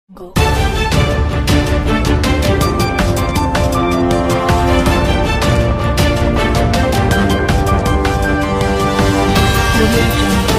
Go. Audio Jungle.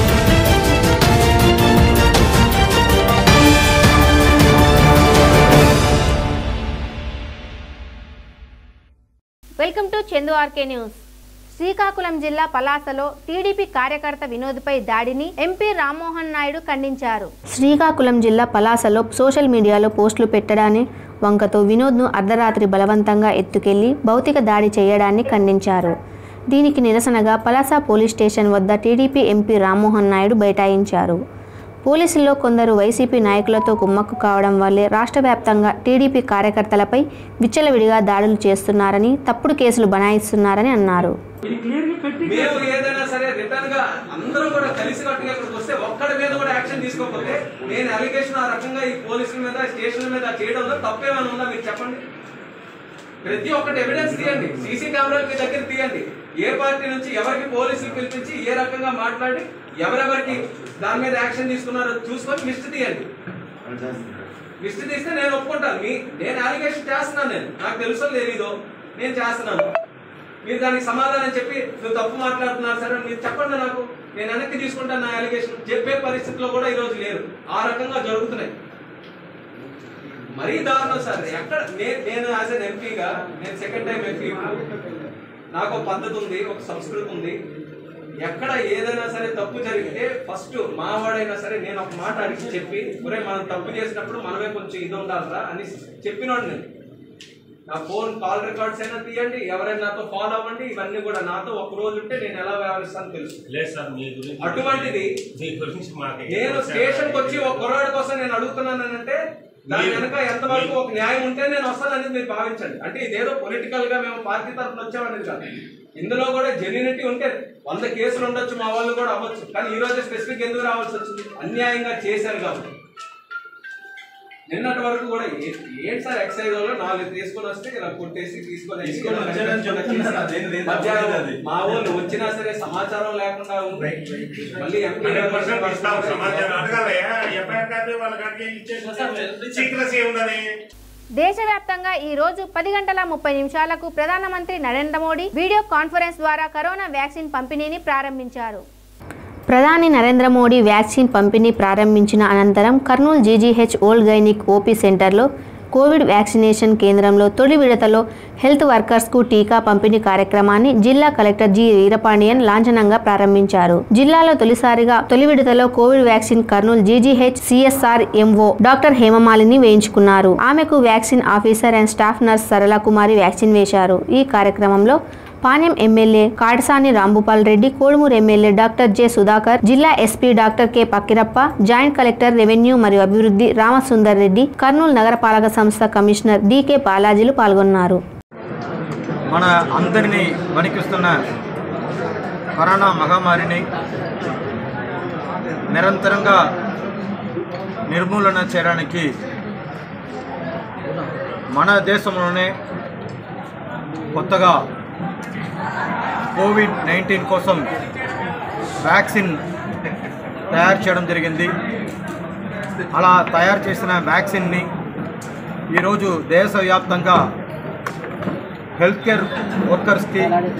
Welcome to Chandu RK news Srikakulam జిల్లా పలాసలో TDP కార్యకర్త వినోద్పై దాడిని ఎంపీ రామ్మోహన్ నాయుడు ఖండించారు శ్రీకాకుళం జిల్లా పలాసలో సోషల్ మీడియాలో పోస్టులు పెట్టడాన్ని వంకతో వినోద్ను అర్ధరాత్రి బలవంతంగా ఎత్తుకెళ్లి భౌతిక దాడి చేయడాన్ని ఖండించారు దీనికి నిరసనగా పలాస పోలీస్ స్టేషన్ వద్ద టీడీపీ ఎంపీ రామ్మోహన్ నాయుడు బైఠాయించారు పోలీసుల్లో కొందరు వైసీపీ నాయకులతో కుమ్మక్కు కావడం వల్లే రాష్ట్ర వ్యాప్తంగా టీడీపీ కార్యకర్తలపై విచ్చలవిడిగా దాడులు చేస్తున్నారని తప్పుడు కేసులు బనాయిస్తున్నారని అన్నారు మేము ఏదైనా సరే రిటర్న్ గా అందరం కూడా కలిసి కట్టుగా ఇక్కడికి వస్తే ఒక్కడి మీద కూడా యాక్షన్ తీసుకోకపోతే నేను అలిగేషన్ ఆ రకంగా ఈ పోలీసుల మీద స్టేషన్ల మీద చేయడంలో తప్పేమైనా ఉందా మీరు చెప్పండి ప్రతి ఒక్కటి ఎవిడెన్స్ తీయండి సీసీ కెమెరాలు మీ దగ్గర తీయండి ఏ పార్టీ నుంచి ఎవరికి పోలీసులు పిలిపించి ఏ రకంగా మాట్లాడి ఎవరెవరికి దాని మీద యాక్షన్ తీసుకున్నారో చూసుకొని లిస్ట్ తీయండి లిస్ట్ తీస్తే నేను ఒప్పుకుంటాను మీ నేను అలిగేషన్ చేస్తున్నాను నేను నాకు తెలుసో తెలీదో నేను చేస్తున్నాను మీరు దానికి సమాధానం చెప్పి నువ్వు తప్పు మాట్లాడుతున్నారు సరే మీరు చెప్పండి నాకు నేను వెనక్కి తీసుకుంటాను నా అలిగేషన్ చెప్పే పరిస్థితిలో కూడా ఈ రోజు లేరు ఆ రకంగా జరుగుతున్నాయి మరీ దారుణం సార్ ఎక్కడ నే- నేను యాజ్ అన్ ఎంపీగా నేను సెకండ్ టైం ఎంపీ నాకు ఒక పద్ధతి ఉంది ఒక సంస్కృతి ఉంది ఎక్కడ ఏదైనా సరే తప్పు జరిగితే ఫస్ట్ మావాడైనా సరే నేను ఒక మాట అడిగి చెప్పి ఒరే మనం తప్పు చేసినప్పుడు మనమే కొంచెం ఇది ఉండాలరా అని చెప్పినోడు నేను నా ఫోన్ కాల్ రికార్డ్స్ అయినా తీయండి ఎవరైనా నాతో ఫాలో అవ్వండి ఇవన్నీ కూడా నాతో ఒక రోజు ఉంటే నేను ఎలా వ్యవహరిస్తాను తెలుసు లేదు సార్ మీ గురించి అటువంటిది మీ గురించి మాకు నేను స్టేషన్ కి వచ్చి ఒక కుర్రాడి కోసం నేను అడుగుతున్నానంటే దాని వెనక ఎంతవరకు ఒక న్యాయం ఉంటే నేను వస్తాననేది మీరు భావించండి అంటే ఇదేదో పొలిటికల్ గా మేము పార్టీ తరఫున వచ్చామనేది కాదు ఇందులో కూడా జెన్యునిటీ ఉంటే వంద కేసులు ఉండొచ్చు మా వాళ్ళు కూడా అవ్వచ్చు కానీ ఈ రోజు స్పెసిఫిక్ ఎందుకు రావాల్సి వచ్చింది అన్యాయంగా చేశారు కాబట్టి నిన్నటి వరకు కూడా ఏ- ఏంటి సార్ ఎక్సైజ్ వాళ్ళు నాలుగు తీసుకొని వస్తే ఇలా కొట్టేసి తీసుకొని వెళ్ళి తీసుకొని వచ్చారని చెప్తున్నారు. అదేం లేదు. మధ్యాహ్నం అది. మా వాళ్ళు వచ్చినా సరే సమాచారం లేకుండా ఉంది మళ్ళీ ఎంపీ హండ్రెడ్ పర్సెంట్ ఇస్తాం సమాచారం అడగాలయ్యా ఎఫ్ఐఆర్ కాపీ వాళ్ళ కాడికి ఇచ్చేసి సీక్రసీ ఉన్నది దేశవ్యాప్తంగా ఈ రోజు పది గంటల ముప్పై నిమిషాలకు ప్రధానమంత్రి నరేంద్ర మోడీ వీడియో కాన్ఫరెన్స్ ద్వారా కరోనా వ్యాక్సిన్ పంపిణీని ప్రారంభించారు ప్రధాని నరేంద్ర మోడీ వ్యాక్సిన్ పంపిణీ ప్రారంభించిన అనంతరం Kurnool GGH old gynaec OP సెంటర్లో కోవిడ్ వ్యాక్సినేషన్ కేంద్రంలో తొలి విడతలో హెల్త్ వర్కర్స్కు టీకా పంపిణీ కార్యక్రమాన్ని జిల్లా కలెక్టర్ జి వీరపాండియన్ లాంఛనంగా ప్రారంభించారు జిల్లాలో తొలిసారిగా తొలి విడతలో covid vaccine Kurnool GGH CSR MO doctor Hemamalini వేయించుకున్నారు ఆమెకు vaccine officer and staff nurse Sarala Kumari vaccine వేశారు ఈ కార్యక్రమంలో Panyam MLA Kadasani Rambhupal Reddy Kodumuru MLA doctor J Sudhakar జిల్లా SP doctor K Pakkirappa joint collector revenue మరియు అభివృద్ధి రామసుందర్ రెడ్డి కర్నూలు నగరపాలక సంస్థ కమిషనర్ డికే బాలాజీలు పాల్గొన్నారు మన అందరినీ వణికిస్తున్న కరోనా మహమ్మారిని నిరంతరంగా నిర్మూలన చేయడానికి మన దేశంలోనే కొత్తగా కోవిడ్ నైన్టీన్ కోసం వ్యాక్సిన్ తయారు చేయడం జరిగింది అలా తయారు చేసిన వ్యాక్సిన్ని ఈరోజు దేశవ్యాప్తంగా హెల్త్ కేర్ వర్కర్స్కి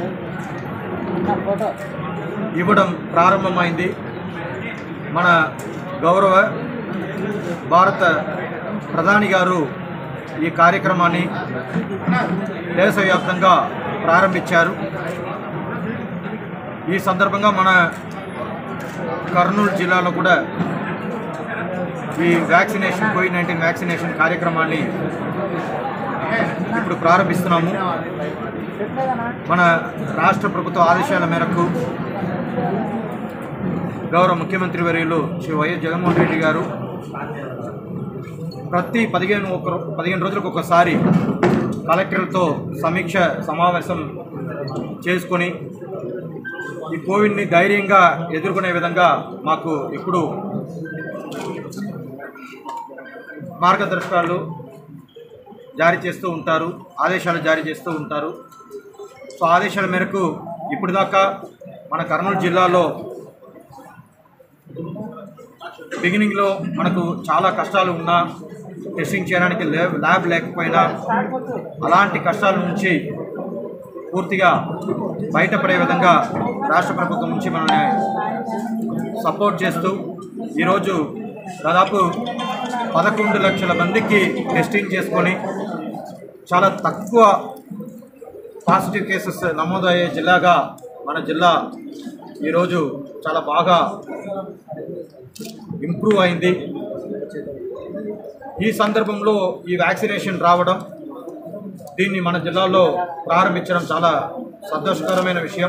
ఇవ్వడం ప్రారంభమైంది మన గౌరవ భారత ప్రధాని గారు ఈ కార్యక్రమాన్ని దేశవ్యాప్తంగా ప్రారంభించారు ఈ సందర్భంగా మన కర్నూలు జిల్లాలో కూడా ఈ వ్యాక్సినేషన్ కోవిడ్ నైన్టీన్ వ్యాక్సినేషన్ కార్యక్రమాన్ని ఇప్పుడు ప్రారంభిస్తున్నాము మన రాష్ట్ర ప్రభుత్వ ఆదేశాల మేరకు గౌరవ ముఖ్యమంత్రి వర్యులు శ్రీ వైఎస్ జగన్మోహన్ రెడ్డి గారు ప్రతి పదిహేను ఒక పదిహేను రోజులకు ఒకసారి కలెక్టర్లతో సమీక్ష సమావేశం చేసుకొని ఈ కోవిడ్ని ధైర్యంగా ఎదుర్కొనే విధంగా మాకు ఇప్పుడు మార్గదర్శకాలు జారీ చేస్తూ ఉంటారు ఆదేశాలు జారీ చేస్తూ ఉంటారు సో ఆదేశాల మేరకు ఇప్పటిదాకా మన కర్నూలు జిల్లాలో బిగినింగ్లో మనకు చాలా కష్టాలు ఉన్నా టెస్టింగ్ చేయడానికి ల్యాబ్ ల్యాబ్ లేకపోయినా అలాంటి కష్టాల నుంచి పూర్తిగా బయటపడే విధంగా రాష్ట్ర ప్రభుత్వం నుంచి మనల్ని సపోర్ట్ చేస్తూ ఈరోజు దాదాపు పదకొండు లక్షల మందికి టెస్టింగ్ చేసుకొని చాలా తక్కువ పాజిటివ్ కేసెస్ నమోదయ్యే జిల్లాగా మన జిల్లా ఈరోజు చాలా బాగా ఇంప్రూవ్ అయింది ఈ సందర్భంలో ఈ వ్యాక్సినేషన్ రావడం దీన్ని మన జిల్లాలో ప్రారంభించడం చాలా సంతోషకరమైన విషయం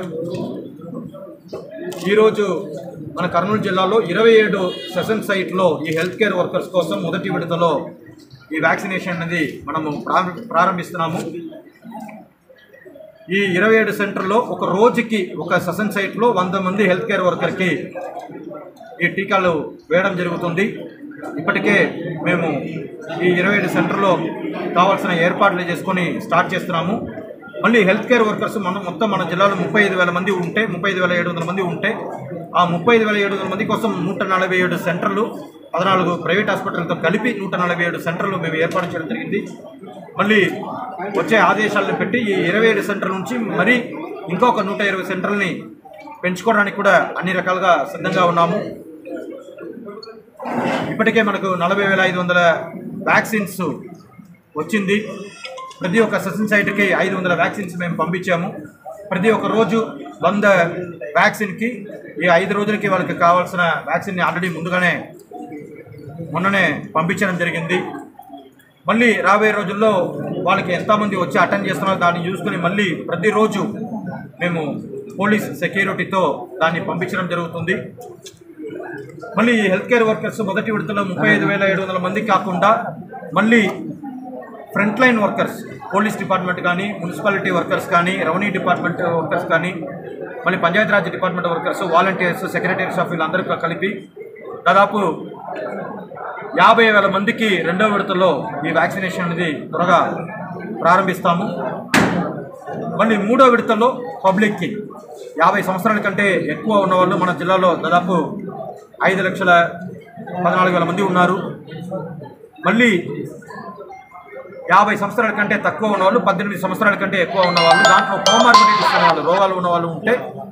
ఈరోజు మన కర్నూలు జిల్లాలో ఇరవై ఏడు సెషన్ సైట్లో ఈ హెల్త్ కేర్ వర్కర్స్ కోసం మొదటి విడతలో ఈ వ్యాక్సినేషన్ అనేది మనము ప్రారం- ప్రారంభిస్తున్నాము ఈ ఇరవై ఏడు సెంటర్లో ఒక రోజుకి ఒక సెషన్ సైట్లో వంద మంది హెల్త్ కేర్ వర్కర్కి ఈ టీకాలు వేయడం జరుగుతుంది ఇప్పటికే మేము ఈ ఇరవై ఏడు సెంటర్లో కావాల్సిన ఏర్పాట్లు చేసుకొని స్టార్ట్ చేస్తున్నాము మళ్ళీ హెల్త్ కేర్ వర్కర్స్ మనం మొత్తం మన జిల్లాలో ముప్పై ఐదు వేల మంది ఉంటే ముప్పై ఐదు వేల ఏడు వందల మంది ఉంటే ఆ ముప్పై ఐదు వేల ఏడు వందల మంది కోసం నూట నలభై ఏడు సెంటర్లు పద్నాలుగు ప్రైవేట్ హాస్పిటల్తో కలిపి నూట నలభై ఏడు సెంటర్లు మేము ఏర్పాటు చేయడం జరిగింది మళ్ళీ వచ్చే ఆదేశాలను పెట్టి ఈ ఇరవై ఏడు సెంటర్ నుంచి మరీ ఇంకొక నూట ఇరవై సెంటర్లని పెంచుకోవడానికి కూడా అన్ని రకాలుగా సిద్ధంగా ఉన్నాము ఇప్పటికే మనకు నలభై వేల ఐదు వందల వ్యాక్సిన్స్ వచ్చింది ప్రతి ఒక్క సెషన్ సైట్కి ఐదు వందల వ్యాక్సిన్స్ మేము పంపించాము ప్రతి ఒక్క రోజు వంద వ్యాక్సిన్కి ఈ ఐదు రోజులకి వాళ్ళకి కావాల్సిన వ్యాక్సిన్ని ఆల్రెడీ ముందుగానే మొన్ననే పంపించడం జరిగింది మళ్ళీ రాబోయే రోజుల్లో వాళ్ళకి ఎంతమంది వచ్చి అటెండ్ చేస్తున్నారో దాన్ని చూసుకుని మళ్ళీ ప్రతిరోజు మేము పోలీస్ సెక్యూరిటీతో దాన్ని పంపించడం జరుగుతుంది మళ్ళీ ఈ హెల్త్ కేర్ వర్కర్స్ మొదటి విడతలో ముప్పై ఐదు వేల ఏడు వందల మంది కాకుండా మళ్ళీ front line workers police department కానీ మున్సిపాలిటీ వర్కర్స్ కానీ రెవెన్యూ డిపార్ట్మెంట్ వర్కర్స్ కానీ మళ్ళీ Panchayati Raj department workers volunteers secretaries of వీళ్ళందరూ కలిపి దాదాపు యాభై వేల మందికి రెండో విడతలో ఈ వ్యాక్సినేషన్ అనేది త్వరగా ప్రారంభిస్తాము మళ్ళీ మూడో విడతలో పబ్లిక్కి యాభై సంవత్సరాల కంటే ఎక్కువ ఉన్నవాళ్ళు మన జిల్లాలో దాదాపు ఐదు లక్షల పద్నాలుగు వేల మంది ఉన్నారు మళ్ళీ యాభై సంవత్సరాల కంటే తక్కువ ఉన్నవాళ్ళు పద్దెనిమిది సంవత్సరాల కంటే ఎక్కువ ఉన్నవాళ్ళు దాంట్లో కోమార్బిడిటీస్ ఉన్న వాళ్ళు రోగాలు ఉన్న వాళ్ళు ఉంటే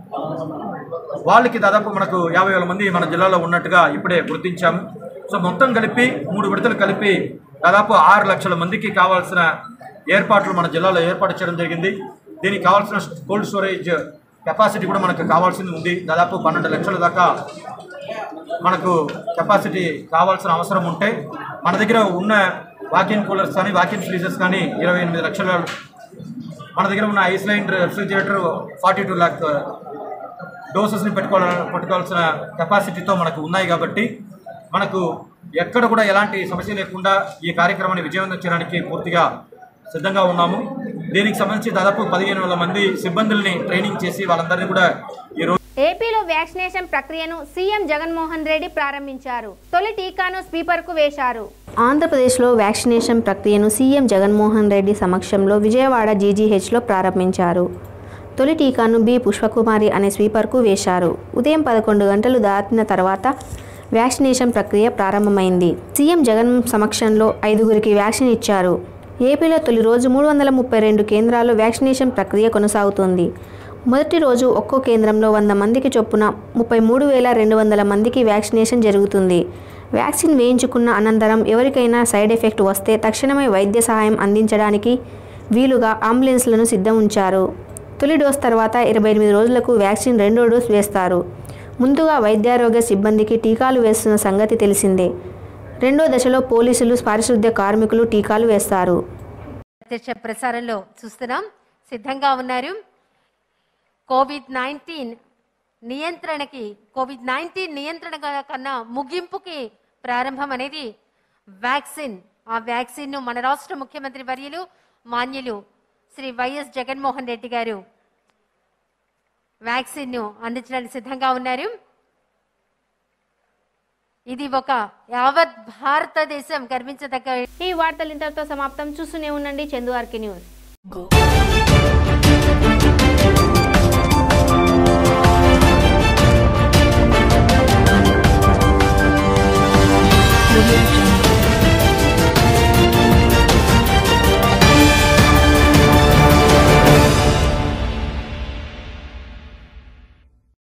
వాళ్ళకి దాదాపు మనకు యాభై వేల మంది మన జిల్లాలో ఉన్నట్టుగా ఇప్పుడే గుర్తించాము సో మొత్తం కలిపి మూడు విడతలు కలిపి దాదాపు ఆరు లక్షల మందికి కావాల్సిన ఏర్పాట్లు మన జిల్లాలో ఏర్పాటు చేయడం జరిగింది దీనికి కావాల్సిన కోల్డ్ స్టోరేజ్ కెపాసిటీ కూడా మనకు కావాల్సింది ఉంది దాదాపు పన్నెండు లక్షల దాకా మనకు కెపాసిటీ కావాల్సిన అవసరం ఉంటే మన దగ్గర ఉన్న వాకిన్ కూలర్స్ కానీ వాకిన్ ఫ్రీజర్స్ కానీ ఇరవై ఎనిమిది లక్షల మన దగ్గర ఉన్న ice line refrigerator forty two lakh డోసెస్ని పెట్టుకోవాల పెట్టుకోవాల్సిన కెపాసిటీతో మనకు ఉన్నాయి కాబట్టి మనకు ఎక్కడ కూడా ఎలాంటి సమస్య లేకుండా ఈ కార్యక్రమాన్ని విజయవంతం చేయడానికి పూర్తిగా సిద్ధంగా ఉన్నాము దీనికి సంబంధించి దాదాపు పదిహేను వేల మంది సిబ్బందుల్ని ట్రైనింగ్ చేసి వాళ్ళందరినీ కూడా ఈరోజు ఏపీలో వ్యాక్సినేషన్ ప్రక్రియను సీఎం జగన్మోహన్ రెడ్డి ప్రారంభించారు తొలి టీకాను స్పీకర్కు వేశారు ఆంధ్రప్రదేశ్లో వ్యాక్సినేషన్ ప్రక్రియను సీఎం జగన్మోహన్ రెడ్డి సమక్షంలో విజయవాడ జీజీహెచ్లో ప్రారంభించారు తొలి టీకాను బి పుష్పకుమారి అనే స్వీపర్కు వేశారు ఉదయం పదకొండు గంటలు దాటిన తర్వాత వ్యాక్సినేషన్ ప్రక్రియ ప్రారంభమైంది సీఎం జగన్ సమక్షంలో ఐదుగురికి వ్యాక్సిన్ ఇచ్చారు ఏపీలో తొలి రోజు మూడు వందల ముప్పై రెండు కేంద్రాల్లో వ్యాక్సినేషన్ ప్రక్రియ కొనసాగుతోంది మొదటి రోజు ఒక్కో కేంద్రంలో వంద మందికి చొప్పున ముప్పై మూడు వేల రెండు వందల మందికి వ్యాక్సినేషన్ జరుగుతుంది వ్యాక్సిన్ వేయించుకున్న అనంతరం ఎవరికైనా సైడ్ ఎఫెక్ట్ వస్తే తక్షణమే వైద్య సహాయం అందించడానికి వీలుగా అంబులెన్స్లను సిద్ధం ఉంచారు తొలి డోస్ తర్వాత ఇరవై ఎనిమిది రోజులకు వ్యాక్సిన్ రెండో డోస్ వేస్తారు ముందుగా వైద్యారోగ్య సిబ్బందికి టీకాలు వేస్తున్న సంగతి తెలిసిందే రెండో దశలో పోలీసులు పారిశుద్ధ్య కార్మికులు టీకాలు వేస్తారు ప్రత్యక్ష ప్రసారంలో చూస్తున్నాం సిద్ధంగా ఉన్నారు కోవిడ్ నైన్టీన్ నియంత్రణకి కోవిడ్ నైన్టీన్ నియంత్రణ కన్నా ముగింపుకి ప్రారంభం అనేది వ్యాక్సిన్ ఆ వ్యాక్సిన్ ను మన రాష్ట్ర ముఖ్యమంత్రి వర్యులు మాన్యులు శ్రీ వైఎస్ జగన్మోహన్ రెడ్డి గారు వ్యాక్సిన్ ను అందించడానికి సిద్ధంగా ఉన్నారు ఇది ఒక యావత్ భారతదేశం గర్వించదగ్గ ఈ వార్తలు ఇంతటితో సమాప్తం చూస్తూనే ఉండండి చందు ఆర్కే న్యూస్ Go.